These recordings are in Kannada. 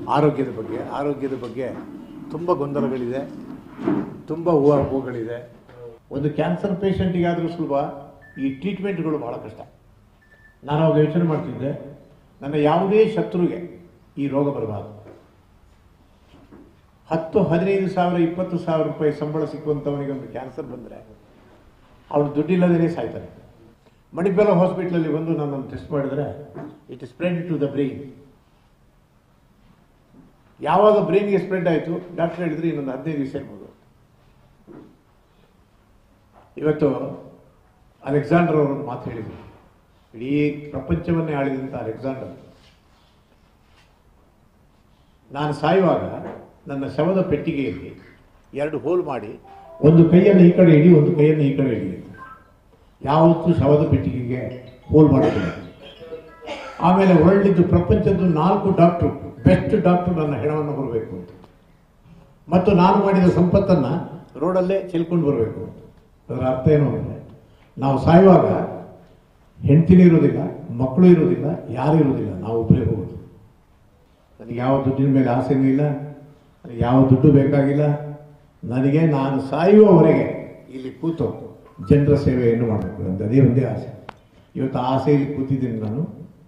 ಆರೋಗ್ಯದ ಬಗ್ಗೆ ಆರೋಗ್ಯದ ಬಗ್ಗೆ ತುಂಬ ಗೊಂದಲಗಳಿದೆ ತುಂಬ ಊಹಾಪೋಹಗಳಿದೆ ಒಂದು ಕ್ಯಾನ್ಸರ್ ಪೇಷಂಟಿಗಾದರೂ ಸುಲಭ ಈ ಟ್ರೀಟ್ಮೆಂಟ್ಗಳು ಭಾಳ ಕಷ್ಟ ನಾನು ಅವಾಗ ಯೋಚನೆ ಮಾಡ್ತಿದ್ದೆ ನನ್ನ ಯಾವುದೇ ಶತ್ರುಗೆ ಈ ರೋಗ ಬರಬಾರದು ಹತ್ತು ಹದಿನೈದು ಸಾವಿರ ಇಪ್ಪತ್ತು ಸಾವಿರ ರೂಪಾಯಿ ಸಂಬಳ ಸಿಕ್ಕುವಂಥವನಿಗೆ ಒಂದು ಕ್ಯಾನ್ಸರ್ ಬಂದರೆ ಅವನು ದುಡ್ಡಿಲ್ಲದೇ ಸಾಯ್ತಾನೆ ಮಣಿಪಾಲ ಹಾಸ್ಪಿಟ್ಲಲ್ಲಿ ಬಂದು ನನ್ನನ್ನು ಟೆಸ್ಟ್ ಮಾಡಿದರೆ it spread to the brain ಯಾವಾಗ ಬ್ರೈನ್ಗೆ ಸ್ಪ್ರೆಡ್ ಆಯಿತು ಡಾಕ್ಟರ್ ಹೇಳಿದ್ರು ಇನ್ನೊಂದು ಹದಿನೈದು ದಿವಸ ಇರ್ಬೋದು ಇವತ್ತು ಅಲೆಕ್ಸಾಂಡರ್ ಅವರು ಮಾತು ಹೇಳಿದರು ಇಡೀ ಪ್ರಪಂಚವನ್ನೇ ಆಳಿದಂಥ ಅಲೆಕ್ಸಾಂಡರ್ ನಾನು ಸಾಯುವಾಗ ನನ್ನ ಶವದ ಪೆಟ್ಟಿಗೆಯಲ್ಲಿ ಎರಡು ಹೋಲ್ ಮಾಡಿ ಒಂದು ಕೈಯನ್ನು ಈ ಕಡೆ ಇಡಿ ಒಂದು ಕೈಯನ್ನು ಈ ಕಡೆ ಇಡಿ ಯಾವತ್ತೂ ಶವದ ಪೆಟ್ಟಿಗೆಗೆ ಹೋಲ್ ಮಾಡೋದಿಲ್ಲ ಆಮೇಲೆ ಹೊರಳಿದ್ದು ಪ್ರಪಂಚದ ನಾಲ್ಕು ಡಾಕ್ಟ್ರು ಬೆಸ್ಟ್ ಡಾಕ್ಟ್ರು ನನ್ನ ಹೆಣವನ್ನು ಬರಬೇಕು ಅಂತ ಮತ್ತು ನಾನು ಮಾಡಿದ ಸಂಪತ್ತನ್ನು ರೋಡಲ್ಲೇ ಚೆಲ್ಕೊಂಡು ಬರಬೇಕು ಅಂತ ಅದರ ಅರ್ಥ ಏನು ಅಂದರೆ ನಾವು ಸಾಯುವಾಗ ಹೆಂಡತಿನೂ ಇರೋದಿಲ್ಲ ಮಕ್ಕಳು ಇರೋದಿಲ್ಲ ಯಾರೂ ಇರೋದಿಲ್ಲ ನಾವು ಒಬ್ಬರೇ ಹೋಗೋದು ನನಗೆ ಯಾವ ದುಡ್ಡಿನ ಮೇಲೆ ಆಸೆನೂ ಇಲ್ಲ ನನಗೆ ಯಾವ ದುಡ್ಡು ಬೇಕಾಗಿಲ್ಲ ನನಗೆ ನಾನು ಸಾಯುವವರೆಗೆ ಇಲ್ಲಿ ಕೂತು ಜನರ ಸೇವೆಯನ್ನು ಮಾಡಬೇಕು ಅಂತ ಅದೇ ಒಂದೇ ಆಸೆ ಇವತ್ತು ಆ ಆಸೆಯಲ್ಲಿ ಕೂತಿದ್ದೀನಿ ನಾನು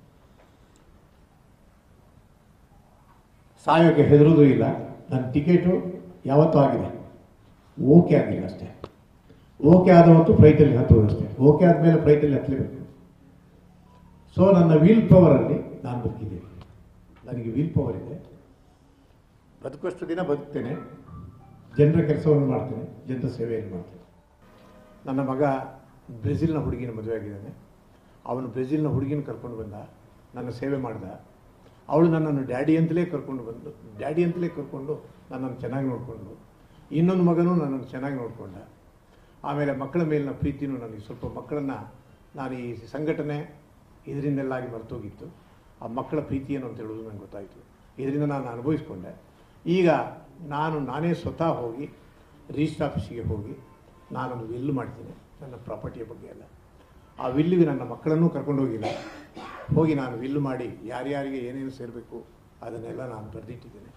ಸಾಯೋಕ್ಕೆ ಹೆದರೋದು ಇಲ್ಲ ನನ್ನ ಟಿಕೆಟು ಯಾವತ್ತೂ ಆಗಿದೆ ಓಕೆ ಆಗಿಲ್ಲ ಅಷ್ಟೇ ಓಕೆ ಆದ ಹೊತ್ತು ಫ್ಲೈಟಲ್ಲಿ ಹತ್ತೋದು ಅಷ್ಟೇ ಓಕೆ ಆದಮೇಲೆ ಫ್ಲೈಟಲ್ಲಿ ಹತ್ತಲೇಬೇಕು ಸೊ ನನ್ನ ವೀಲ್ ಪವರಲ್ಲಿ ನಾನು ಬದುಕಿದ್ದೀನಿ ನನಗೆ ವೀಲ್ ಪವರ್ ಇದೆ ಬದುಕಷ್ಟು ದಿನ ಬದುಕ್ತೇನೆ ಜನರ ಕೆಲಸವನ್ನು ಮಾಡ್ತೇನೆ ಜನರ ಸೇವೆಯನ್ನು ಮಾಡ್ತೇನೆ ನನ್ನ ಮಗ ಬ್ರೆಜಿಲ್ನ ಹುಡುಗಿನ ಮದುವೆ ಆಗಿದ್ದಾನೆ ಅವನು ಬ್ರೆಜಿಲ್ನ ಹುಡುಗಿನ ಕರ್ಕೊಂಡು ಬಂದ ನನ್ನ ಸೇವೆ ಮಾಡ್ದ ಅವಳು ನನ್ನನ್ನು ಡ್ಯಾಡಿ ಅಂತಲೇ ಕರ್ಕೊಂಡು ಬಂದು ಡ್ಯಾಡಿ ಅಂತಲೇ ಕರ್ಕೊಂಡು ನನ್ನನ್ನು ಚೆನ್ನಾಗಿ ನೋಡಿಕೊಂಡು ಇನ್ನೊಂದು ಮಗನೂ ನನ್ನನ್ನು ಚೆನ್ನಾಗಿ ನೋಡಿಕೊಂಡ ಆಮೇಲೆ ಮಕ್ಕಳ ಮೇಲಿನ ಪ್ರೀತಿನೂ ನನಗೆ ಸ್ವಲ್ಪ ಮಕ್ಕಳನ್ನು ನಾನು ಈ ಸಂಘಟನೆ ಇದರಿಂದೆಲ್ಲಾಗಿ ಮರ್ತೋಗಿತ್ತು ಆ ಮಕ್ಕಳ ಪ್ರೀತಿ ಏನು ಅಂತ ಹೇಳೋದು ನನಗೆ ಗೊತ್ತಾಯಿತು ಇದರಿಂದ ನಾನು ಅನುಭವಿಸ್ಕೊಂಡೆ ಈಗ ನಾನು ನಾನೇ ಸ್ವತಃ ಹೋಗಿ ರಿಜಿಸ್ಟರ್ ಆಫೀಸಿಗೆ ಹೋಗಿ ನಾನೊಂದು ವಿಲ್ ಮಾಡ್ತೀನಿ ನನ್ನ ಪ್ರಾಪರ್ಟಿಯ ಬಗ್ಗೆ ಎಲ್ಲ ಆ ವಿಲ್ಲಿಗೆ ನನ್ನ ಮಕ್ಕಳನ್ನೂ ಕರ್ಕೊಂಡು ಹೋಗಿಲ್ಲ ಹೋಗಿ ನಾನು ವಿಲ್ ಮಾಡಿ ಯಾರ್ಯಾರಿಗೆ ಏನೇನು ಸೇರಬೇಕು ಅದನ್ನೆಲ್ಲ ನಾನು ಬರೆದಿಟ್ಟಿದ್ದೇನೆ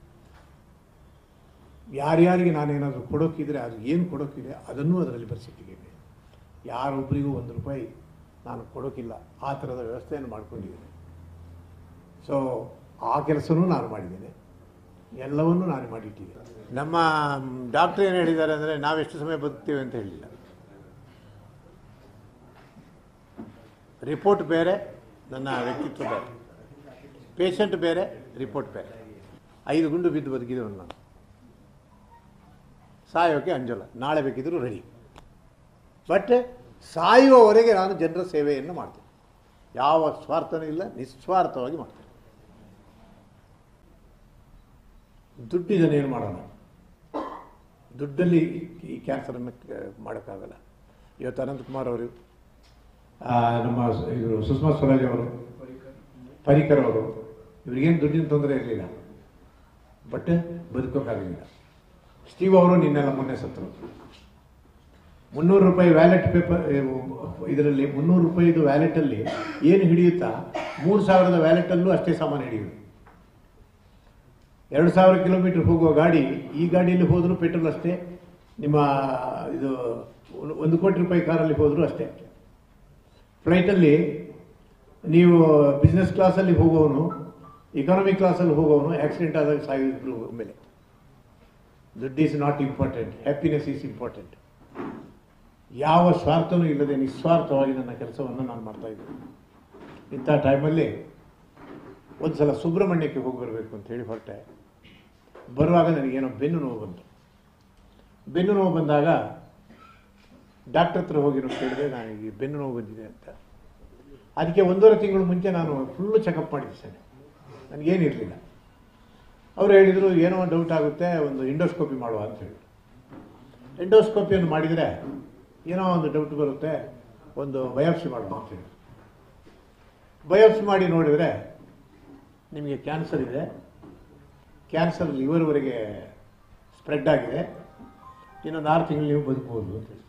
ಯಾರ್ಯಾರಿಗೆ ನಾನೇನಾದರೂ ಕೊಡೋಕ್ಕಿದ್ರೆ ಅದು ಏನು ಕೊಡೋಕ್ಕಿದೆ ಅದನ್ನೂ ಅದರಲ್ಲಿ ಬರೆಸಿಟ್ಟಿದ್ದೇನೆ ಯಾರೊಬ್ಬರಿಗೂ ಒಂದು ರೂಪಾಯಿ ನಾನು ಕೊಡೋಕ್ಕಿಲ್ಲ ಆ ಥರದ ವ್ಯವಸ್ಥೆಯನ್ನು ಮಾಡ್ಕೊಂಡಿದ್ದೇನೆ ಸೊ ಆ ಕೆಲಸನೂ ನಾನು ಮಾಡಿದ್ದೇನೆ ಎಲ್ಲವನ್ನೂ ನಾನು ಮಾಡಿಟ್ಟಿದ್ದೇನೆ ನಮ್ಮ ಡಾಕ್ಟ್ರ್ ಏನು ಹೇಳಿದ್ದಾರೆ ಅಂದರೆ ನಾವೆಷ್ಟು ಸಮಯ ಬದುಕ್ತೀವಿ ಅಂತ ಹೇಳಿಲ್ಲ ರಿಪೋರ್ಟ್ ಬೇರೆ ನನ್ನ ವ್ಯಕ್ತಿತ್ವ ಬೇರೆ ಪೇಷಂಟ್ ಬೇರೆ ರಿಪೋರ್ಟ್ ಬೇರೆ ಐದು ಗುಂಡು ಬಿದ್ದು ಬದುಕಿದವನು ನಾನು ಸಾಯೋಕ್ಕೆ ಅಂಜಲ್ಲ ನಾಳೆ ಬೇಕಿದ್ರೂ ರೆಡಿ ಬಟ್ ಸಾಯುವವರೆಗೆ ನಾನು ಜನರ ಸೇವೆಯನ್ನು ಮಾಡ್ತೇನೆ ಯಾವ ಸ್ವಾರ್ಥನೂ ಇಲ್ಲ ನಿಸ್ವಾರ್ಥವಾಗಿ ಮಾಡ್ತೇನೆ ದುಡ್ಡಿದನೇನು ಮಾಡೋಣ ದುಡ್ಡಲ್ಲಿ ಈ ಕ್ಯಾನ್ಸರನ್ನು ಮಾಡೋಕ್ಕಾಗಲ್ಲ ಇವತ್ತು ಅನಂತಕುಮಾರ್ ಅವರು ಆ, ನಮ್ಮ ಸ- ಇದು ಸುಷ್ಮಾ ಸ್ವರಾಜ್ ಅವರು ಪರಿಕರ್ ಅವರು ಇವರಿಗೇನು ದುಡ್ಡಿನ ತೊಂದರೆ ಇರಲಿಲ್ಲ ಬಟ್ ಬದುಕೋಕ್ಕಾಗಲಿಲ್ಲ ಸ್ಟೀವ್ ಅವರು ನಿನ್ನೆಲ್ಲ ಮೊನ್ನೆ ಸತ್ತರು ಮುನ್ನೂರು ರೂಪಾಯಿ ವ್ಯಾಲೆಟ್ ಪೇಪರ್ ಇದರಲ್ಲಿ ಮುನ್ನೂರು ರೂಪಾಯಿದು ವ್ಯಾಲೆಟಲ್ಲಿ ಏನು ಹಿಡಿಯುತ್ತಾ ಮೂರು ಸಾವಿರದ ವ್ಯಾಲೆಟಲ್ಲೂ ಅಷ್ಟೇ ಸಾಮಾನು ಹಿಡಿಯುವುದು ಎರಡು ಸಾವಿರ ಕಿಲೋಮೀಟರ್ ಹೋಗುವ ಗಾಡಿ ಈ ಗಾಡಿಯಲ್ಲಿ ಹೋದರೂ ಪೆಟ್ರೋಲ್ ಅಷ್ಟೇ ನಿಮ್ಮ ಇದು ಒಂದು- ಒಂದು ಕೋಟಿ ರೂಪಾಯಿ ಕಾರಲ್ಲಿ ಹೋದರೂ ಅಷ್ಟೇ ಫ್ಲೈಟಲ್ಲಿ ನೀವು ಬಿಸ್ನೆಸ್ ಕ್ಲಾಸಲ್ಲಿ ಹೋಗೋವನು ಇಕಾನಮಿ ಕ್ಲಾಸಲ್ಲಿ ಹೋಗೋವನು ಆಕ್ಸಿಡೆಂಟ್ ಆದಾಗ ಸಾಯಿದ್ರು ಮೇಲೆ ದುಡ್ಡು is not important happiness is important ಯಾವ ಸ್ವಾರ್ಥನೂ ಇಲ್ಲದೆ ನಿಸ್ವಾರ್ಥವಾಗಿ ನನ್ನ ಕೆಲಸವನ್ನು ನಾನು ಮಾಡ್ತಾ ಇದ್ದೀನಿ ಇಂಥ ಟೈಮಲ್ಲಿ ಒಂದು ಸಲ ಸುಬ್ರಹ್ಮಣ್ಯಕ್ಕೆ ಹೋಗಿ ಬರಬೇಕು ಅಂತ ಹೇಳಿ ಹೊರಟೆ ಬರುವಾಗ ನನಗೇನೋ ಬೆನ್ನು ನೋವು ಬಂತು ಬೆನ್ನು ನೋವು ಬಂದಾಗ ಡಾಕ್ಟರ್ ಹತ್ರ ಹೋಗಿ ನೋಡಿ ಕೇಳಿದೆ ನನಗೆ ಬೆನ್ನು ನೋವು ಬಂದಿದೆ ಅಂತ ಅದಕ್ಕೆ ಒಂದೂವರೆ ತಿಂಗಳು ಮುಂಚೆ ನಾನು ಫುಲ್ಲು ಚೆಕಪ್ ಮಾಡಿದ್ದೇನೆ ನನಗೇನಿರಲಿಲ್ಲ ಅವರು ಹೇಳಿದರು ಏನೋ ಡೌಟ್ ಆಗುತ್ತೆ ಒಂದು ಇಂಡೋಸ್ಕೋಪಿ ಮಾಡುವ ಅಂತ ಹೇಳಿ ಎಂಡೋಸ್ಕೋಪಿಯನ್ನು ಮಾಡಿದರೆ ಏನೋ ಒಂದು ಡೌಟ್ ಬರುತ್ತೆ ಒಂದು ಬಯಾಪ್ಸಿ ಮಾಡುವ ಅಂತ ಹೇಳಿ ಬಯಾಪ್ಸಿ ಮಾಡಿ ನೋಡಿದರೆ ನಿಮಗೆ ಕ್ಯಾನ್ಸರ್ ಇದೆ ಕ್ಯಾನ್ಸರ್ ಲಿವರ್ವರೆಗೆ ಸ್ಪ್ರೆಡ್ ಆಗಿದೆ ಇನ್ನೊಂದು ಆರು ತಿಂಗಳು ನೀವು ಬದುಕಬಹುದು ಅಂತ ಹೇಳಿ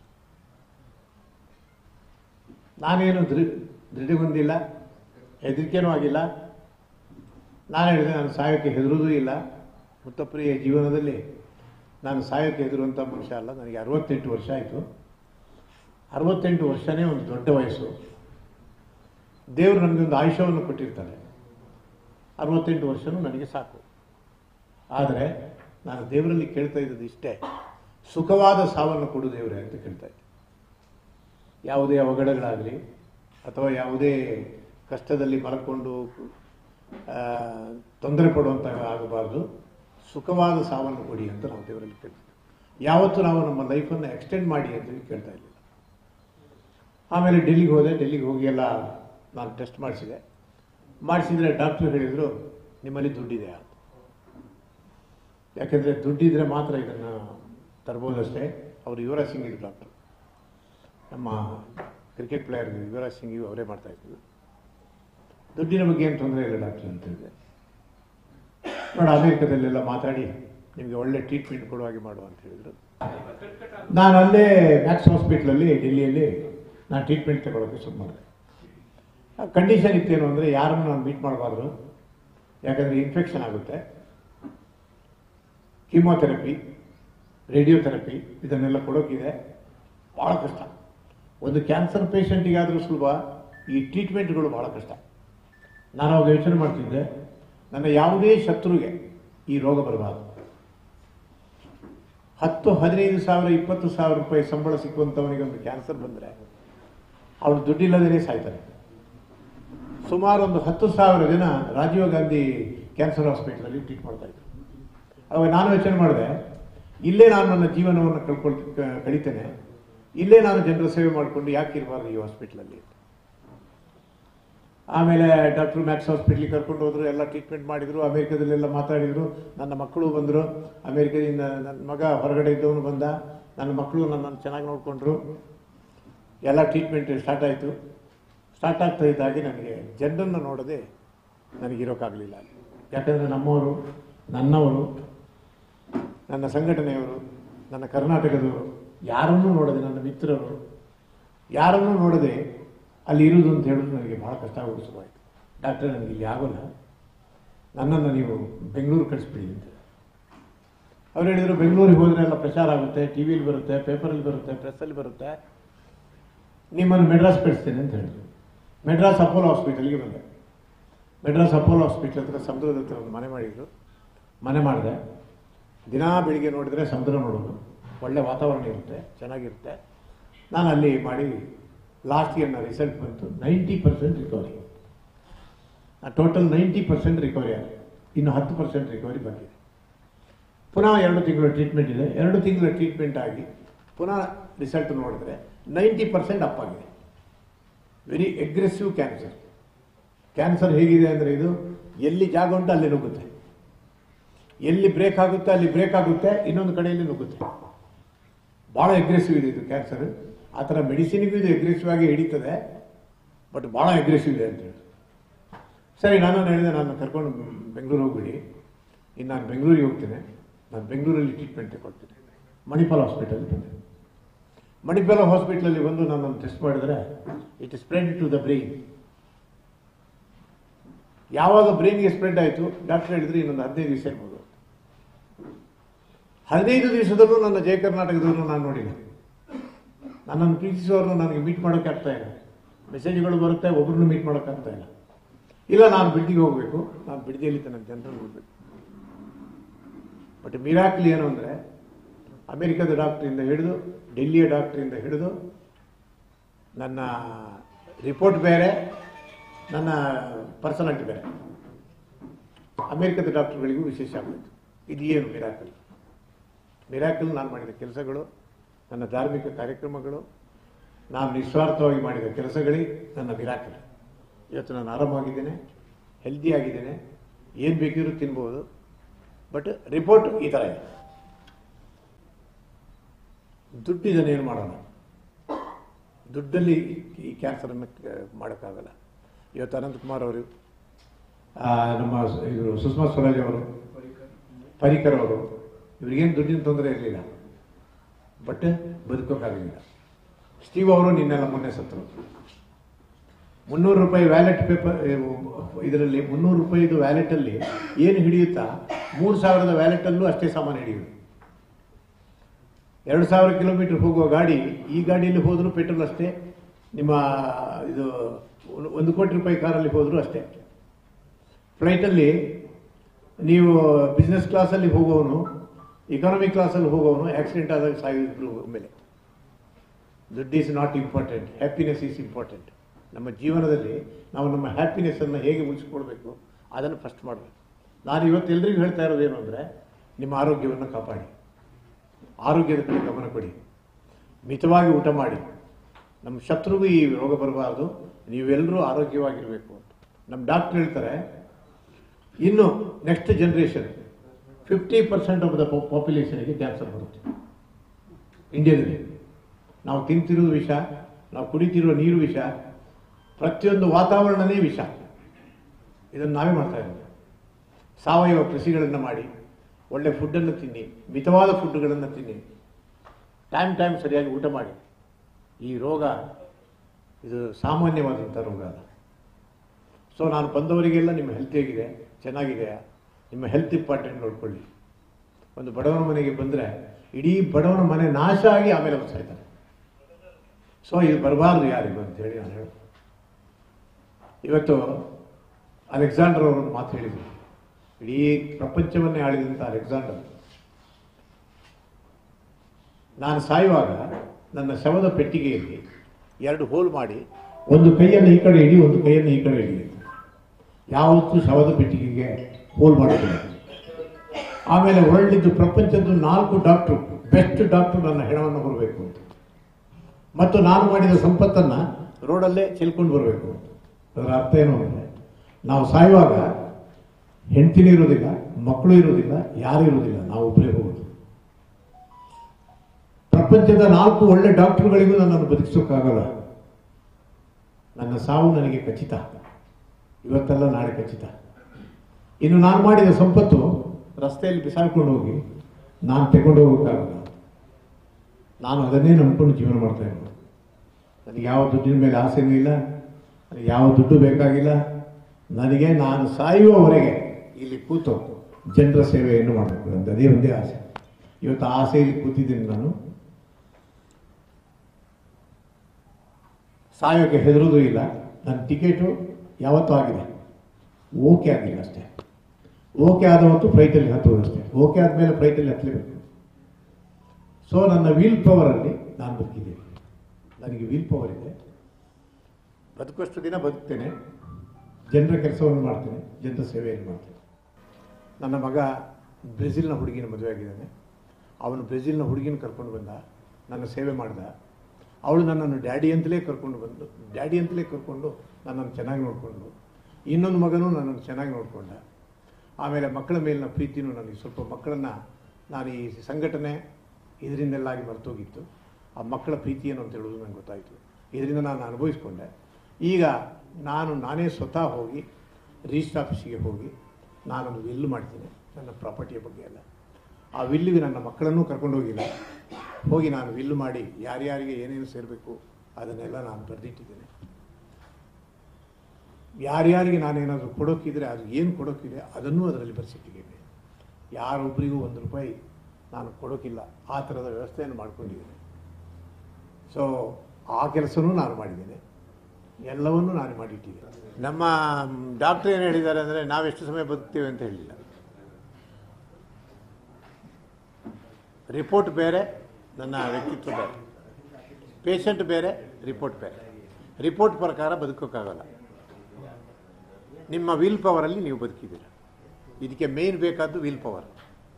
ನಾನೇನು ದೃ ದೃಢಗೊಂದಿಲ್ಲ ಹೆದರಿಕೆನೂ ಆಗಿಲ್ಲ ನಾನು ಹೇಳಿದೆ ನಾನು ಸಾಯೋಕ್ಕೆ ಹೆದರುವುದೂ ಇಲ್ಲ ಮುತ್ತಪ್ರಿಯ ಜೀವನದಲ್ಲಿ ನಾನು ಸಾಯೋಕ್ಕೆ ಹೆದರುವಂಥ ಮನುಷ್ಯ ಅಲ್ಲ ನನಗೆ ಅರವತ್ತೆಂಟು ವರ್ಷ ಆಯಿತು ಅರವತ್ತೆಂಟು ವರ್ಷನೇ ಒಂದು ದೊಡ್ಡ ವಯಸ್ಸು ದೇವರು ನನಗೊಂದು ಆಯುಷ್ಯವನ್ನು ಕೊಟ್ಟಿರ್ತಾರೆ ಅರವತ್ತೆಂಟು ವರ್ಷನೂ ನನಗೆ ಸಾಕು ಆದರೆ ನಾನು ದೇವರಲ್ಲಿ ಕೇಳ್ತಾ ಇದ್ದದ್ದು ಇಷ್ಟೇ ಸುಖವಾದ ಸಾವನ್ನು ಕೊಡು ದೇವರೇ ಅಂತ ಕೇಳ್ತಾ ಇದ್ದೆ ಯಾವುದೇ ಅವಘಡಗಳಾಗಲಿ ಅಥವಾ ಯಾವುದೇ ಕಷ್ಟದಲ್ಲಿ ಮಲ್ಕೊಂಡು ಆ, ತೊಂದರೆ ಪಡುವಂತ ಆಗಬಾರ್ದು ಸುಖವಾದ ಸಾವನ್ನು ಕೊಡಿ ಅಂತ ನಾವು ದೇವರಲ್ಲಿ ಕೇಳ್ತೀವಿ ಯಾವತ್ತೂ ನಾವು ನಮ್ಮ ಲೈಫನ್ನು ಎಕ್ಸ್ಟೆಂಡ್ ಮಾಡಿ ಅಂತ ಹೇಳಿ ಕೇಳ್ತಾ ಇರಲಿಲ್ಲ ಆಮೇಲೆ ಡೆಲ್ಲಿಗೆ ಹೋದೆ ಡೆಲ್ಲಿಗೆ ಹೋಗಿ ಎಲ್ಲ ನಾನು ಟೆಸ್ಟ್ ಮಾಡಿಸಿದೆ ಮಾಡಿಸಿದ್ರೆ ಡಾಕ್ಟ್ರು ಹೇಳಿದರು ನಿಮ್ಮಲ್ಲಿ ದುಡ್ಡಿದೆ ಅಂತ ಯಾಕೆಂದರೆ ದುಡ್ಡಿದ್ರೆ ಮಾತ್ರ ಇದನ್ನು ತರ್ಬೋದಷ್ಟೇ ಅವರು ಯುವರಾಜ್ ಸಿಂಗ್ ಇದ್ರು ಡಾಕ್ಟ್ರು ನಮ್ಮ ಕ್ರಿಕೆಟ್ ಪ್ಲೇಯರ್ ಯುವರಾಜ್ ಸಿಂಗಿಗೂ ಅವರೇ ಮಾಡ್ತಾ ಇದ್ರು ದುಡ್ಡಿನ ಬಗ್ಗೆ ಏನು ತೊಂದರೆ ಇಲ್ಲ ಡಾಕ್ಟರ್ ಅಂತ ಹೇಳಿದೆ ನೋಡಿ ಅಮೇರಿಕದಲ್ಲೆಲ್ಲ ಮಾತಾಡಿ ನಿಮಗೆ ಒಳ್ಳೆ ಟ್ರೀಟ್ಮೆಂಟ್ ಕೊಡುವ ಹಾಗೆ ಮಾಡುವ ಅಂತ ಹೇಳಿದರು ನಾನು ಅಲ್ಲೇ ಮ್ಯಾಕ್ಸ್ ಹಾಸ್ಪಿಟ್ಲಲ್ಲಿ ಡೆಲ್ಲಿಯಲ್ಲಿ ನಾನು ಟ್ರೀಟ್ಮೆಂಟ್ ತಗೊಳ್ಳೋಕ್ಕೆ ಶುರು ಮಾಡಿದೆ ಕಂಡೀಷನ್ ಇತ್ತೇನು ಅಂದರೆ ಯಾರನ್ನು ನಾನು ಮೀಟ್ ಮಾಡಬಾರ್ದು ಯಾಕಂದರೆ ಇನ್ಫೆಕ್ಷನ್ ಆಗುತ್ತೆ ಕೀಮೋಥೆರಪಿ ರೇಡಿಯೋಥೆರಪಿ ಇದನ್ನೆಲ್ಲ ಕೊಡೋಕ್ಕಿದೆ ಭಾಳ ಕಷ್ಟ ಒಂದು ಕ್ಯಾನ್ಸರ್ ಪೇಷಂಟಿಗಾದರೂ ಸುಲಭ ಈ ಟ್ರೀಟ್ಮೆಂಟ್ಗಳು ಭಾಳ ಕಷ್ಟ ನಾನು ಅವಾಗ ಯೋಚನೆ ಮಾಡ್ತಿದ್ದೆ ನನ್ನ ಯಾವುದೇ ಶತ್ರುಗೆ ಈ ರೋಗ ಬರಬಾರದು ಹತ್ತು ಹದಿನೈದು ಸಾವಿರ ಇಪ್ಪತ್ತು ಸಾವಿರ ರೂಪಾಯಿ ಸಂಬಳ ಸಿಕ್ಕುವಂಥವನಿಗೆ ಒಂದು ಕ್ಯಾನ್ಸರ್ ಬಂದರೆ ಅವನು ದುಡ್ಡಿಲ್ಲದೇ ಸಾಯ್ತಾನೆ ಸುಮಾರು ಒಂದು ಹತ್ತು ಸಾವಿರ ಜನ ರಾಜೀವ್ ಗಾಂಧಿ ಕ್ಯಾನ್ಸರ್ ಹಾಸ್ಪಿಟ್ಲಲ್ಲಿ ಟ್ರೀಟ್ ಮಾಡ್ತಾ ಇದ್ರು ಅವಾಗ ನಾನು ಯೋಚನೆ ಮಾಡಿದೆ ಇಲ್ಲೇ ನಾನು ನನ್ನ ಜೀವನವನ್ನು ಕಳ್ಕೊಳ್ ಕ- ಕಳೀತೇನೆ ಇಲ್ಲೇ ನಾನು ಜನರ ಸೇವೆ ಮಾಡಿಕೊಂಡು ಯಾಕೆ ಇರಬಾರ್ದು ಈ ಹಾಸ್ಪಿಟ್ಲಲ್ಲಿ ಆಮೇಲೆ ಡಾಕ್ಟರ್ ಮ್ಯಾಕ್ಸ್ ಹಾಸ್ಪಿಟ್ಲಿಗೆ ಕರ್ಕೊಂಡು ಹೋದ್ರು ಎಲ್ಲ ಟ್ರೀಟ್ಮೆಂಟ್ ಮಾಡಿದ್ರು ಅಮೇರಿಕದಲ್ಲೆಲ್ಲ ಮಾತಾಡಿದ್ರು ನನ್ನ ಮಕ್ಕಳು ಬಂದರು ಅಮೇರಿಕದಿಂದ ನನ್ನ ಮಗ ಹೊರಗಡೆ ಇದ್ದವನು ಬಂದ ನನ್ನ ಮಕ್ಕಳು ನನ್ನನ್ನು ಚೆನ್ನಾಗಿ ನೋಡಿಕೊಂಡ್ರು ಎಲ್ಲ ಟ್ರೀಟ್ಮೆಂಟ್ ಸ್ಟಾರ್ಟ್ ಆಯಿತು ಸ್ಟಾರ್ಟ್ ಆಗ್ತಾ ಇದ್ದಾಗೆ ನನಗೆ ಜನರನ್ನು ನೋಡದೆ ನನಗಿರೋಕ್ಕಾಗಲಿಲ್ಲ ಯಾಕಂದರೆ ನಮ್ಮವರು ನನ್ನವರು ನನ್ನ ಸಂಘಟನೆಯವರು ನನ್ನ ಕರ್ನಾಟಕದವರು ಯಾರನ್ನೂ ನೋಡದೆ ನನ್ನ ಮಿತ್ರರು ಯಾರನ್ನೂ ನೋಡದೆ ಅಲ್ಲಿ ಇರುವುದು ಅಂತ ಹೇಳಿದ್ರೆ ನನಗೆ ಬಹಳ ಕಷ್ಟ ಆಗೋದು ಶುರುವಾಯಿತು ಡಾಕ್ಟರ್ ನನಗೆ ಇಲ್ಲಿ ಆಗೋಲ್ಲ ನನ್ನನ್ನು ನೀವು ಬೆಂಗಳೂರು ಕಳಿಸ್ಬಿಡಿ ಅಂತ ಅವ್ರು ಹೇಳಿದರು ಬೆಂಗಳೂರಿಗೆ ಹೋದರೆ ಎಲ್ಲ ಪ್ರಚಾರ ಆಗುತ್ತೆ ಟಿ ವಿಲಿ ಬರುತ್ತೆ ಪೇಪರಲ್ಲಿ ಬರುತ್ತೆ ಪ್ರೆಸ್ಸಲ್ಲಿ ಬರುತ್ತೆ ನಿಮ್ಮನ್ನು ಮೆಡ್ರಾಸ್ ಕಳಿಸ್ತೇನೆ ಅಂತ ಹೇಳಿದ್ರು ಮೆಡ್ರಾಸ್ ಅಪೋಲೋ ಹಾಸ್ಪಿಟಲ್ಗೆ ಬಂದೆ ಮೆಡ್ರಾಸ್ ಅಪೋಲೋ ಹಾಸ್ಪಿಟಲ್ ಹತ್ರ ಸಮುದ್ರದ ಹತ್ರ ಒಂದು ಮನೆ ಮಾಡಿದ್ರು ಮನೆ ಮಾಡಿದೆ ದಿನಾ ಬೆಳಿಗ್ಗೆ ನೋಡಿದರೆ ಸಮುದ್ರ ನೋಡೋದು ಒಳ್ಳೆ ವಾತಾವರಣ ಇರುತ್ತೆ ಚೆನ್ನಾಗಿರುತ್ತೆ ನಾನು ಅಲ್ಲಿ ಮಾಡಿ ಲಾಸ್ಟ್ ಇಯರ್ನ ರಿಸಲ್ಟ್ ಬಂತು ninety percent recovery total ninety percent recovery ಆಗಿದೆ ಇನ್ನು ಹತ್ತು ಪರ್ಸೆಂಟ್ ರಿಕವರಿ ಬಂದಿದೆ ಪುನಃ ಎರಡು ತಿಂಗಳ ಟ್ರೀಟ್ಮೆಂಟ್ ಇದೆ ಎರಡು ತಿಂಗಳ ಟ್ರೀಟ್ಮೆಂಟ್ ಆಗಿ ಪುನಃ ರಿಸಲ್ಟ್ ನೋಡಿದ್ರೆ ನೈಂಟಿ ಪರ್ಸೆಂಟ್ ಅಪ್ ಆಗಿದೆ ವೆರಿ ಎಗ್ರೆಸಿವ್ ಕ್ಯಾನ್ಸರ್ ಕ್ಯಾನ್ಸರ್ ಹೇಗಿದೆ ಅಂದರೆ ಇದು ಎಲ್ಲಿ ಜಾಗ ಉಂಟು ಅಲ್ಲಿ ನುಗ್ಗುತ್ತೆ ಎಲ್ಲಿ ಬ್ರೇಕ್ ಆಗುತ್ತೆ ಅಲ್ಲಿ ಬ್ರೇಕ್ ಆಗುತ್ತೆ ಇನ್ನೊಂದು ಕಡೆಯಲ್ಲಿ ನುಗ್ಗುತ್ತೆ ಭಾಳ ಎಗ್ರೆಸಿವ್ ಇದೆ ಇದು ಕ್ಯಾನ್ಸರ್ ಆ ಥರ ಮೆಡಿಸಿನ್ಗೂ ಇದು ಎಗ್ರೆಸಿವ್ ಆಗಿ ಹಿಡಿತದೆ ಬಟ್ ಭಾಳ ಎಗ್ರೆಸಿವ್ ಇದೆ ಅಂತ ಹೇಳಿ ಸರಿ ನಾನು ಹೇಳಿದೆ ನಾನು ಕರ್ಕೊಂಡು ಬೆಂಗಳೂರು ಹೋಗ್ಬಿಡಿ ಇನ್ನು ನಾನು ಬೆಂಗಳೂರಿಗೆ ಹೋಗ್ತೇನೆ ನಾನು ಬೆಂಗಳೂರಲ್ಲಿ ಟ್ರೀಟ್ಮೆಂಟ್ ತಗೊಳ್ತೀನಿ ಮಣಿಪಾಲ್ ಹಾಸ್ಪಿಟಲ್ ಬಂದೆ ಮಣಿಪಾಲ್ ಹಾಸ್ಪಿಟಲಲ್ಲಿ ಬಂದು ನನ್ನನ್ನು ಟೆಸ್ಟ್ ಮಾಡಿದ್ರೆ it spread to the brain ಯಾವಾಗ ಬ್ರೈನ್ಗೆ ಸ್ಪ್ರೆಡ್ ಆಯಿತು ಡಾಕ್ಟರ್ ಹೇಳಿದ್ರು ಇನ್ನೊಂದು ಹದಿನೈದು ದಿವಸ ಇರ್ಬೋದು ಹದಿನೈದು ದಿವಸದಲ್ಲೂ ನನ್ನ ಜಯ ಕರ್ನಾಟಕದವ್ರನ್ನ ನಾನು ನೋಡಿಲ್ಲ ನನ್ನನ್ನು ಪ್ರೀತಿಸುವವ್ರನ್ನ ನನಗೆ ಮೀಟ್ ಮಾಡೋಕ್ಕೆ ಆಗ್ತಾ ಇಲ್ಲ ಮೆಸೇಜ್ಗಳು ಬರುತ್ತೆ ಒಬ್ಬರನ್ನು ಮೀಟ್ ಮಾಡೋಕ್ಕಾಗ್ತಾ ಇಲ್ಲ ಇಲ್ಲ ನಾನು ಬಿಡ್ದಿಗೆ ಹೋಗಬೇಕು ನಾನು ಬಿಡ್ದಿಯಲ್ಲಿ ತನ್ನ ಜನರನ್ನು ಹೋಗ್ಬೇಕು ಬಟ್ ಮಿರಾಕ್ಲಿ ಏನು ಅಂದರೆ ಅಮೆರಿಕದ ಡಾಕ್ಟ್ರಿಂದ ಹಿಡಿದು ಡೆಲ್ಲಿಯ ಡಾಕ್ಟ್ರಿಂದ ಹಿಡಿದು ನನ್ನ ರಿಪೋರ್ಟ್ ಬೇರೆ ನನ್ನ ಪರ್ಸನಾಲಿಟಿ ಬೇರೆ ಅಮೆರಿಕದ ಡಾಕ್ಟರ್ಗಳಿಗೂ ವಿಶೇಷ ಆಗೋಯ್ತು ಇದು ಏನು ಮಿರಾಕಲ್ ಮಿರಾಕಲ್ ನಾನು ಮಾಡಿದ ಕೆಲಸಗಳು ನನ್ನ ಧಾರ್ಮಿಕ ಕಾರ್ಯಕ್ರಮಗಳು ನಾನು ನಿಸ್ವಾರ್ಥವಾಗಿ ಮಾಡಿದ ಕೆಲಸಗಳೇ ನನ್ನ ಮಿರಾಕಲ್ ಇವತ್ತು ನಾನು ಆರಾಮಾಗಿದ್ದೇನೆ ಹೆಲ್ದಿ ಆಗಿದ್ದೇನೆ ಏನು ಬೇಕಿದ್ರು ತಿನ್ಬೋದು ಬಟ್ ರಿಪೋರ್ಟ್ ಈ ಥರ ಇದೆ ದುಡ್ಡು ಇದನ್ನೇನು ಮಾಡೋಣ ದುಡ್ಡಲ್ಲಿ ಈ ಕ್ಯಾನ್ಸರನ್ನು ಮಾಡೋಕ್ಕಾಗಲ್ಲ ಇವತ್ತು ಅನಂತಕುಮಾರ್ ಅವರು ಆ, ನಮ್ಮ ಇದು ಸುಷ್ಮಾ ಸ್ವರಾಜ್ ಅವರು ಪರಿಕರ್ ಅವರು ಇವರಿಗೇನು ದುಡ್ಡಿನ ತೊಂದರೆ ಇರಲಿಲ್ಲ ಬಟ್ ಬದುಕೋಕ್ಕಾಗಲಿಲ್ಲ ಸ್ಟೀವ್ ಅವರು ನಿನ್ನೆಲ್ಲ ಮೊನ್ನೆ ಸತ್ತರು ಮುನ್ನೂರು ರೂಪಾಯಿ ವ್ಯಾಲೆಟ್ ಪೇಪರ್ ಇದರಲ್ಲಿ ಮುನ್ನೂರು ರೂಪಾಯಿದು ವ್ಯಾಲೆಟಲ್ಲಿ ಏನು ಹಿಡಿಯುತ್ತಾ ಮೂರು ಸಾವಿರದ ವ್ಯಾಲೆಟಲ್ಲೂ ಅಷ್ಟೇ ಸಾಮಾನು ಹಿಡಿಯುತ್ತೆ ಎರಡು ಸಾವಿರ ಕಿಲೋಮೀಟರ್ ಹೋಗುವ ಗಾಡಿ ಈ ಗಾಡಿಯಲ್ಲಿ ಹೋದರೂ ಪೆಟ್ರೋಲ್ ಅಷ್ಟೇ ನಿಮ್ಮ ಇದು ಒಂದು- ಒಂದು ಕೋಟಿ ರೂಪಾಯಿ ಕಾರಲ್ಲಿ ಹೋದರೂ ಅಷ್ಟೇ ಫ್ಲೈಟಲ್ಲಿ ನೀವು ಬಿಸ್ನೆಸ್ ಕ್ಲಾಸಲ್ಲಿ ಹೋಗೋವನು ಇಕಾನಮಿ ಕ್ಲಾಸಲ್ಲಿ ಹೋಗೋವನು ಆಕ್ಸಿಡೆಂಟ್ ಆದಾಗ ಸಾಯಿದ್ರು ಮೇಲೆ ದುಡ್ಡು is not important happiness is important ನಮ್ಮ ಜೀವನದಲ್ಲಿ ನಾವು ನಮ್ಮ ಹ್ಯಾಪಿನೆಸ್ಸನ್ನು ಹೇಗೆ ಉಳಿಸ್ಕೊಳ್ಬೇಕು ಅದನ್ನು ಫಸ್ಟ್ ಮಾಡಬೇಕು ನಾನು ಇವತ್ತು ಎಲ್ರಿಗೂ ಹೇಳ್ತಾ ಇರೋದೇನು ಅಂದರೆ ನಿಮ್ಮ ಆರೋಗ್ಯವನ್ನು ಕಾಪಾಡಿ ಆರೋಗ್ಯದ ಕಡೆ ಗಮನ ಕೊಡಿ ಮಿತವಾಗಿ ಊಟ ಮಾಡಿ ನಮ್ಮ ಶತ್ರುಗೂ ಈ ರೋಗ ಬರಬಾರ್ದು ನೀವೆಲ್ಲರೂ ಆರೋಗ್ಯವಾಗಿರಬೇಕು ಅಂತ ನಮ್ಮ ಡಾಕ್ಟರ್ ಹೇಳ್ತಾರೆ ಇನ್ನು next generation fifty percent of the ಪಾಪ್ಯುಲೇಷನ್ಗೆ ಕ್ಯಾನ್ಸರ್ ಬರುತ್ತೆ ಇಂಡಿಯಾದಲ್ಲಿ ನಾವು ತಿಂತಿರೋದು ವಿಷ ನಾವು ಕುಡಿತಿರೋ ನೀರು ವಿಷ ಪ್ರತಿಯೊಂದು ವಾತಾವರಣನೇ ವಿಷ ಇದನ್ನು ನಾವೇ ಮಾಡ್ತಾ ಇರೋದು ಸಾವಯವ ಕೃಷಿಗಳನ್ನು ಮಾಡಿ ಒಳ್ಳೆ ಫುಡ್ಡನ್ನು ತಿನ್ನಿ ಮಿತವಾದ ಫುಡ್ಗಳನ್ನು ತಿನ್ನಿ ಟೈಮ್ ಟೈಮ್ ಸರಿಯಾಗಿ ಊಟ ಮಾಡಿ ಈ ರೋಗ ಇದು ಸಾಮಾನ್ಯವಾದಂಥ ರೋಗ ಅಲ್ಲ ಸೊ ನಾನು ಬಂದವರಿಗೆಲ್ಲ ನಿಮ್ಮ ಹೆಲ್ತ್ ಹೇಗಿದೆ ಚೆನ್ನಾಗಿದೆಯಾ ನಿಮ್ಮ ಹೆಲ್ತ್ ಇಂಪಾರ್ಟೆಂಟ್ ನೋಡ್ಕೊಳ್ಳಿ ಒಂದು ಬಡವನ ಮನೆಗೆ ಬಂದರೆ ಇಡೀ ಬಡವನ ಮನೆ ನಾಶ ಆಗಿ ಆಮೇಲೆ ಅವ್ರು ಸಾಯ್ತಾರೆ ಸೊ ಇದು ಬರಬಾರ್ದು ಯಾರಿಗೂ ಅಂತ ಹೇಳಿ ನಾನು ಹೇಳಿ ಇವತ್ತು ಅಲೆಕ್ಸಾಂಡರ್ ಅವರು ಒಂದು ಮಾತು ಹೇಳಿದರು ಇಡೀ ಪ್ರಪಂಚವನ್ನೇ ಆಳಿದಂಥ ಅಲೆಕ್ಸಾಂಡರ್ ನಾನು ಸಾಯುವಾಗ ನನ್ನ ಶವದ ಪೆಟ್ಟಿಗೆಯಲ್ಲಿ ಎರಡು ಹೋಲ್ ಮಾಡಿ ಒಂದು ಕೈಯನ್ನು ಈ ಕಡೆ ಇಡಿ ಒಂದು ಕೈಯನ್ನು ಈ ಕಡೆ ಇಡಿ ಯಾವತ್ತೂ ಶವದ ಪೆಟ್ಟಿಗೆಗೆ ಹೋಲ್ ಮಾಡೋದಿಲ್ಲ ಆಮೇಲೆ ಹೊರಳಿದ್ದು ಪ್ರಪಂಚದ ನಾಲ್ಕು ಡಾಕ್ಟ್ರು ಬೆಸ್ಟ್ ಡಾಕ್ಟ್ರು ನನ್ನ ಹೆಣವನ್ನು ಬರಬೇಕು ಅಂತ ಮತ್ತು ನಾನು ಮಾಡಿದ ಸಂಪತ್ತನ್ನು ರೋಡಲ್ಲೇ ಚೆಲ್ಕೊಂಡು ಬರಬೇಕು ಅದರ ಅರ್ಥ ಏನು ಅಂದರೆ ನಾವು ಸಾಯುವಾಗ ಹೆಂಡತಿನೂ ಇರೋದಿಲ್ಲ ಮಕ್ಕಳು ಇರೋದಿಲ್ಲ ಯಾರೂ ಇರೋದಿಲ್ಲ ನಾವು ಒಬ್ಬರೇ ಹೋಗೋದು ಪ್ರಪಂಚದ ನಾಲ್ಕು ಒಳ್ಳೆ ಡಾಕ್ಟರ್ಗಳಿಗೂ ನನ್ನನ್ನು ಬದುಕಿಸೋಕ್ಕಾಗಲ್ಲ ನನ್ನ ಸಾವು ನನಗೆ ಖಚಿತ ಇವತ್ತೆಲ್ಲ ನಾಳೆ ಖಚಿತ ಇನ್ನು ನಾನು ಮಾಡಿದ ಸಂಪತ್ತು ರಸ್ತೆಯಲ್ಲಿ ಬಿಸಾಡ್ಕೊಂಡು ಹೋಗಿ ನಾನು ತಗೊಂಡು ಹೋಗೋಕ್ಕಾಗಲ್ಲ ನಾನು ಅದನ್ನೇ ನಂಬ್ಕೊಂಡು ಜೀವನ ಮಾಡ್ತಾ ಇರೋದು ನನಗೆ ಯಾವ ದುಡ್ಡಿನ ಮೇಲೆ ಆಸೆನೂ ಇಲ್ಲ ನನಗೆ ಯಾವ ದುಡ್ಡು ಬೇಕಾಗಿಲ್ಲ ನನಗೆ ನಾನು ಸಾಯುವವರೆಗೆ ಇಲ್ಲಿ ಕೂತು ಜನರ ಸೇವೆಯನ್ನು ಮಾಡಬೇಕು ಅಂತ ಅದೇ ಒಂದೇ ಆಸೆ ಇವತ್ತು ಆ ಆಸೆಯಲ್ಲಿ ಕೂತಿದ್ದೀನಿ ನಾನು ಸಾಯೋಕ್ಕೆ ಹೆದರೋದು ಇಲ್ಲ ನನ್ನ ಟಿಕೆಟು ಯಾವತ್ತೂ ಆಗಿದೆ ಓಕೆ ಆಗಿಲ್ಲ ಅಷ್ಟೇ ಓಕೆ ಆದ ಹೊತ್ತು ಫ್ಲೈಟಲ್ಲಿ ಹತ್ತೋದು ಅಷ್ಟೇ ಓಕೆ ಆದಮೇಲೆ ಫ್ಲೈಟಲ್ಲಿ ಹತ್ತಲೇಬೇಕು ಸೊ ನನ್ನ ವೀಲ್ ಪವರಲ್ಲಿ ನಾನು ಬದುಕಿದ್ದೀನಿ ನನಗೆ ವೀಲ್ ಪವರ್ ಇದೆ ಬದುಕಷ್ಟು ದಿನ ಬದುಕ್ತೇನೆ ಜನರ ಕೆಲಸವನ್ನು ಮಾಡ್ತೇನೆ ಜನರ ಸೇವೆಯನ್ನು ಮಾಡ್ತೇನೆ ನನ್ನ ಮಗ ಬ್ರೆಜಿಲ್ನ ಹುಡುಗಿನ ಮದುವೆ ಆಗಿದ್ದಾನೆ ಅವನು ಬ್ರೆಜಿಲ್ನ ಹುಡುಗಿನ ಕರ್ಕೊಂಡು ಬಂದ ನನ್ನ ಸೇವೆ ಮಾಡ್ದ ಅವಳು ನನ್ನನ್ನು ಡ್ಯಾಡಿ ಅಂತಲೇ ಕರ್ಕೊಂಡು ಬಂದು ಡ್ಯಾಡಿ ಅಂತಲೇ ಕರ್ಕೊಂಡು ನನ್ನನ್ನು ಚೆನ್ನಾಗಿ ನೋಡಿಕೊಂಡು ಇನ್ನೊಂದು ಮಗನೂ ನನ್ನನ್ನು ಚೆನ್ನಾಗಿ ನೋಡಿಕೊಂಡ ಆಮೇಲೆ ಮಕ್ಕಳ ಮೇಲಿನ ಪ್ರೀತಿನೂ ನನಗೆ ಸ್ವಲ್ಪ ಮಕ್ಕಳನ್ನು ನಾನು ಈ ಸಂಘಟನೆ ಇದರಿಂದೆಲ್ಲಾಗಿ ಮರ್ತೋಗಿತ್ತು ಆ ಮಕ್ಕಳ ಪ್ರೀತಿ ಏನು ಅಂತ ಹೇಳೋದು ನನಗೆ ಗೊತ್ತಾಯಿತು ಇದರಿಂದ ನಾನು ಅನುಭವಿಸ್ಕೊಂಡೆ ಈಗ ನಾನು ನಾನೇ ಸ್ವತಃ ಹೋಗಿ ರಿಜಿಸ್ಟರ್ ಆಫೀಸಿಗೆ ಹೋಗಿ ನಾನೊಂದು ವಿಲ್ ಮಾಡ್ತೀನಿ ನನ್ನ ಪ್ರಾಪರ್ಟಿಯ ಬಗ್ಗೆ ಎಲ್ಲ ಆ ವಿಲ್ಲಿಗೆ ನನ್ನ ಮಕ್ಕಳನ್ನೂ ಕರ್ಕೊಂಡು ಹೋಗಿಲ್ಲ ಹೋಗಿ ನಾನು ವಿಲ್ ಮಾಡಿ ಯಾರ್ಯಾರಿಗೆ ಏನೇನು ಸೇರಬೇಕು ಅದನ್ನೆಲ್ಲ ನಾನು ಬರೆದಿಟ್ಟಿದ್ದೇನೆ ಯಾರ್ಯಾರಿಗೆ ನಾನೇನಾದರೂ ಕೊಡೋಕ್ಕಿದ್ರೆ ಅದು ಏನು ಕೊಡೋಕ್ಕಿದೆ ಅದನ್ನೂ ಅದರಲ್ಲಿ ಬರೆಸಿಟ್ಟಿದ್ದೇನೆ ಯಾರೊಬ್ಬರಿಗೂ ಒಂದು ರೂಪಾಯಿ ನಾನು ಕೊಡೋಕ್ಕಿಲ್ಲ ಆ ಥರದ ವ್ಯವಸ್ಥೆಯನ್ನು ಮಾಡ್ಕೊಂಡಿದ್ದೇನೆ ಸೊ ಆ ಕೆಲಸನೂ ನಾನು ಮಾಡಿದ್ದೇನೆ ಎಲ್ಲವನ್ನೂ ನಾನು ಮಾಡಿಟ್ಟಿದ್ದೇನೆ ನಮ್ಮ ಡಾಕ್ಟ್ರ್ ಏನು ಹೇಳಿದ್ದಾರೆ ಅಂದರೆ ನಾವೆಷ್ಟು ಸಮಯ ಬದುಕ್ತೇವೆ ಅಂತ ಹೇಳಿಲ್ಲ ರಿಪೋರ್ಟ್ ಬೇರೆ ನನ್ನ ವ್ಯಕ್ತಿತ್ವ ಬೇರೆ ಪೇಷಂಟ್ ಬೇರೆ ರಿಪೋರ್ಟ್ ಬೇರೆ ರಿಪೋರ್ಟ್ ಪ್ರಕಾರ ಬದುಕೋಕ್ಕಾಗಲ್ಲ ನಿಮ್ಮ ವಿಲ್ ಪವರಲ್ಲಿ ನೀವು ಬದುಕಿದ್ದೀರ ಇದಕ್ಕೆ ಮೇನ್ ಬೇಕಾದ್ದು ವಿಲ್ ಪವರ್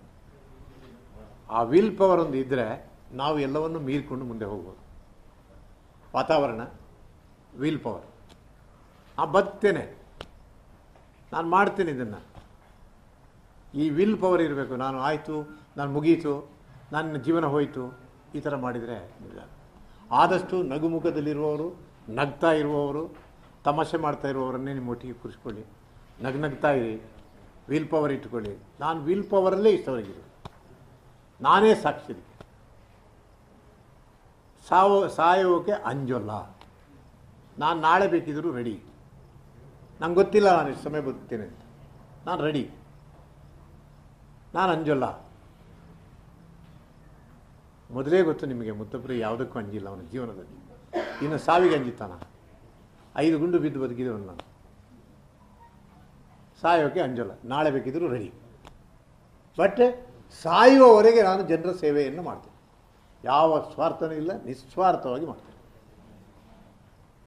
ಆ ವಿಲ್ ಪವರ್ ಒಂದು ಇದ್ದರೆ ನಾವು ಎಲ್ಲವನ್ನು ಮೀರಿಕೊಂಡು ಮುಂದೆ ಹೋಗ್ಬೋದು ವಾತಾವರಣ ವಿಲ್ ಪವರ್ ಆ ಬದುಕ್ತೇನೆ ನಾನು ಮಾಡ್ತೇನೆ ಇದನ್ನು ಈ ವಿಲ್ ಪವರ್ ಇರಬೇಕು ನಾನು ಆಯಿತು ನಾನು ಮುಗೀತು ನನ್ನ ಜೀವನ ಹೋಯಿತು ಈ ಥರ ಮಾಡಿದರೆ ನಿಜ ಆದಷ್ಟು ನಗುಮುಖದಲ್ಲಿರುವವರು ನಗ್ತಾ ಇರುವವರು ತಮಾಷೆ ಮಾಡ್ತಾ ಇರುವವರನ್ನೇ ನಿಮ್ಮ ಒಟ್ಟಿಗೆ ಕೂರಿಸ್ಕೊಳ್ಳಿ ನಗ್ನಗ್ತಾ ಇರಿ ವಿಲ್ ಪವರ್ ಇಟ್ಕೊಳ್ಳಿ ನಾನು ವಿಲ್ ಪವರಲ್ಲೇ ಇಷ್ಟವರೆಗಿರು ನಾನೇ ಸಾಕ್ಷಿ ಇದಕ್ಕೆ ಸಾವು ಸಾಯೋಕೆ ಅಂಜೋಲ್ಲ ನಾನು ನಾಳೆ ಬೇಕಿದ್ದರೂ ರೆಡಿ ನಂಗೆ ಗೊತ್ತಿಲ್ಲ ನಾನು ಎಷ್ಟು ಸಮಯ ಬದುಕ್ತೇನೆ ಅಂತ ನಾನು ರೆಡಿ ನಾನು ಅಂಜಲ್ಲ ಮೊದಲೇ ಗೊತ್ತು ನಿಮಗೆ ಮುತ್ತಪ್ಪರು ಯಾವುದಕ್ಕೂ ಅಂಜಿಲ್ಲ ಅವನ ಜೀವನದಲ್ಲಿ ಇನ್ನು ಸಾವಿಗೆ ಅಂಜಿತಾನ ಐದು ಗುಂಡು ಬಿದ್ದು ಬದುಕಿದವನು ನಾನು ಸಾಯೋಕ್ಕೆ ಅಂಜಲ್ಲ ನಾಳೆ ಬೇಕಿದ್ದರೂ ರೆಡಿ ಬಟ್ ಸಾಯುವವರೆಗೆ ನಾನು ಜನರ ಸೇವೆಯನ್ನು ಮಾಡ್ತೇನೆ ಯಾವ ಸ್ವಾರ್ಥನೂ ಇಲ್ಲ ನಿಸ್ವಾರ್ಥವಾಗಿ ಮಾಡ್ತೇನೆ